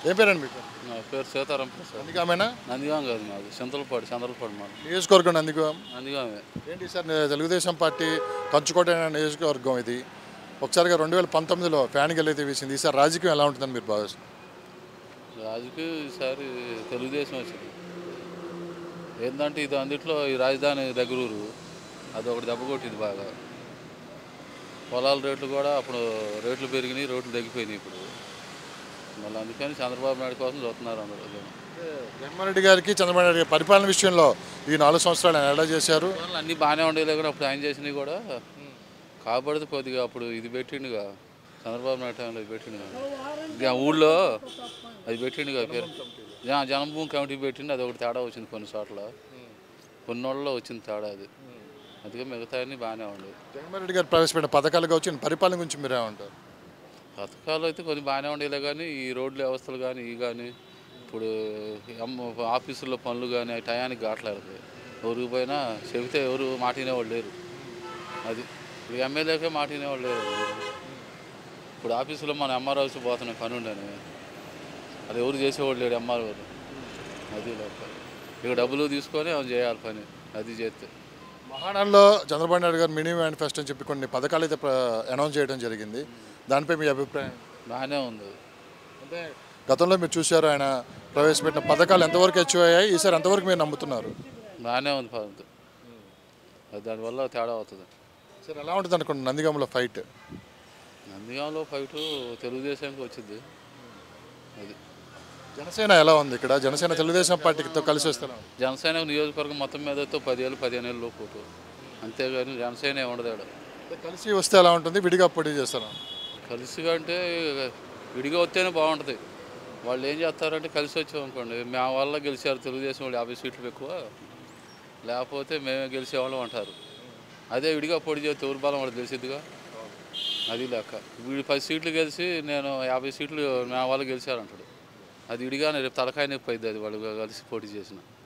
ఏం పేరండి మీకు నా పేరు సీతారాం ప్రసాద్ నందిగామేనా నందిగాం కాదు మాది చింతలపాడు చంద్రలపాడు మాది నియోజకవర్గం నందిగాం నందిగామే ఏంటి సార్ నే- తెలుగుదేశం పార్టీ కంచుకోట నియోజకవర్గం ఇది ఒకసారిగా రెండు వేల పంతొమ్మిదిలో ఫ్యాన్ గెలైతే వేసింది ఈసారి రాజకీయం ఎలా ఉంటుందని మీరు భావిస్తారు రాజుకి ఈసారి తెలుగుదేశం వచ్చింది ఏంటంటే ఇది అందుట్లో ఈ రాజధాని దగ్గరూరు అది ఒకటి దెబ్బ కొట్టింది బాగా పొలాల రేట్లు కూడా అప్పుడు రేట్లు పెరిగినాయి రోడ్లు తగ్గిపోయినాయి ఇప్పుడు మళ్ళీ అందుకని చంద్రబాబు నాయుడు కోసం చూస్తున్నారు అందరూ జనం. జగన్మోహన్ రెడ్డి గారికి చంద్రబాబు నాయుడు గారి పరిపాలన విషయంలో ఈ నాలుగు సంవత్సరాలు ఆయన ఎలా చేశారు పనులు అన్నీ బాగానే ఉండేది కానీ అప్పుడు ఆయన చేసినవి కూడా కాబడితే కొద్దిగా అప్పుడు ఇది పెట్టిండుగా చంద్రబాబు నాయుడు టైంలో ఇది పెట్టిండుగా ఇది ఆ ఊళ్ళో అది పెట్టిండుగా పేరు జన- జనభూమి కమిటీ పెట్టిండు అది ఒకటి తేడా వచ్చింది కొన్ని చోట్ల కొన్ని వాళ్ళలో వచ్చింది తేడా అది అందుకే మిగతా అన్నీ బాగానే ఉండేవి జగన్మోహన్ రెడ్డి గారు ప్రవేశపెట్టిన పథకాలు కావచ్చు ఈయన పరిపాలన గురించి మీరు ఏమంటారు పథకాలు అయితే కొన్ని బాగానే ఉండేలే కానీ ఈ రోడ్ల వ్యవస్థలు కానీ ఈ కానీ ఇప్పుడు అమ్మ ఆఫీసుల్లో పనులు కానీ అవి టయానికి కావట్లేదు ఎవరికి పోయినా చెబితే ఎవరు మాట వినేవాళ్ళు లేరు అది ఇప్పుడు ఎమ్మెల్యేకే మాట వినేవాళ్ళు లేరు ఇప్పుడు ఆఫీసులో మన ఎంఆర్ హౌస్ పోతున్నాం పని ఉండని అది ఎవరు చేసేవాళ్ళు లేరు ఎంఆర్ గారు అది లేక ఇక డబ్బులు తీసుకొని అవి చేయాలి పని అది చేస్తే మహానాడులో చంద్రబాబు నాయుడు గారు మినీ మేనిఫెస్టో అని చెప్పి కొన్ని పథకాలు అయితే అనౌన్స్ చేయడం జరిగింది దానిపై మీ అభిప్రాయం బాగానే ఉంది అంటే గతంలో మీరు చూశారు ఆయన ప్రవేశపెట్టిన పథకాలు ఎంతవరకు అచీవ్ అయ్యాయి ఈసారి ఎంతవరకు మీరు నమ్ముతున్నారు బాగానే ఉంది పద్ధతి అది దానివల్ల తేడా అవుతుంది సార్ ఎలా ఉంటుంది అనుకోండి నందిగామలో ఫైట్ నందిగాంలో ఫైట్ తెలుగుదేశానికి వచ్చింది అది జనసేన ఎలా ఉంది ఇక్కడ జనసేన తెలుగుదేశం పార్టీతో కలిసి వస్తారు జనసేన నియోజకవర్గం మొత్తం మీద అయితే పదివేలు పదిహేను ఏళ్ళు పోటు అంతేగాని జనసేన ఏమి ఉండదు ఆడ కలిసి వస్తే ఎలా ఉంటుంది విడిగా పోటీ చేస్తారు కలిసిగా అంటే విడిగా వస్తేనే బాగుంటుంది వాళ్ళు ఏం చేస్తారంటే కలిసి వచ్చాం అనుకోండి మా వల్ల గెలిచారు తెలుగుదేశం వాళ్ళు యాభై సీట్లు ఎక్కువ లేకపోతే మేమే గెలిచేవాళ్ళం అంటారు అదే విడిగా పోటీ చేస్తే ఎవరు బలం వాడు తెలిసిద్దిగా అది లెక్క వీడు పది సీట్లు గెలిచి నేను యాభై సీట్లు నా వాళ్ళు గెలిచారంటాడు అది విడిగానే రేపు తలకాయ నొప్పి అయింది అది వాళ్ళు కలిసి పోటీ చేసిన